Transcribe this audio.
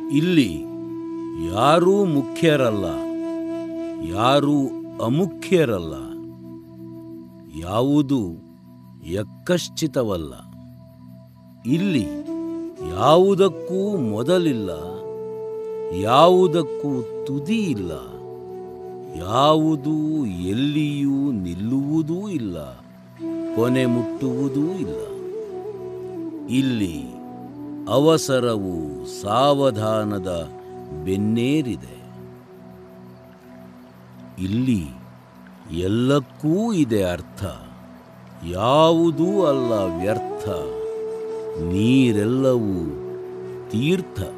ಇಲ್ಲಿ ಯಾರೂ ಮುಖ್ಯರಲ್ಲ ಯಾರೂ ಅಮುಖ್ಯರಲ್ಲ ಯಾವುದು ಯಕ್ಕಶ್ಚಿತವಲ್ಲ ಇಲ್ಲಿ ಯಾವುದಕ್ಕೂ ಮೊದಲಿಲ್ಲ ಯಾವುದಕ್ಕೂ ತುದಿ ಇಲ್ಲ ಯಾವುದು ಎಲ್ಲಿಯೂ ನಿಲ್ಲುವುದೂ ಇಲ್ಲ ಕೊನೆ ಮುಟ್ಟುವುದೂ ಇಲ್ಲ ಇಲ್ಲಿ ಅವಸರವು ಸಾವಧಾನದ ಬೆನ್ನೇರಿದೆ ಇಲ್ಲಿ ಎಲ್ಲಕ್ಕೂ ಇದೆ ಅರ್ಥ ಯಾವುದೂ ಅಲ್ಲ ವ್ಯರ್ಥ ನೀರೆಲ್ಲವೂ ತೀರ್ಥ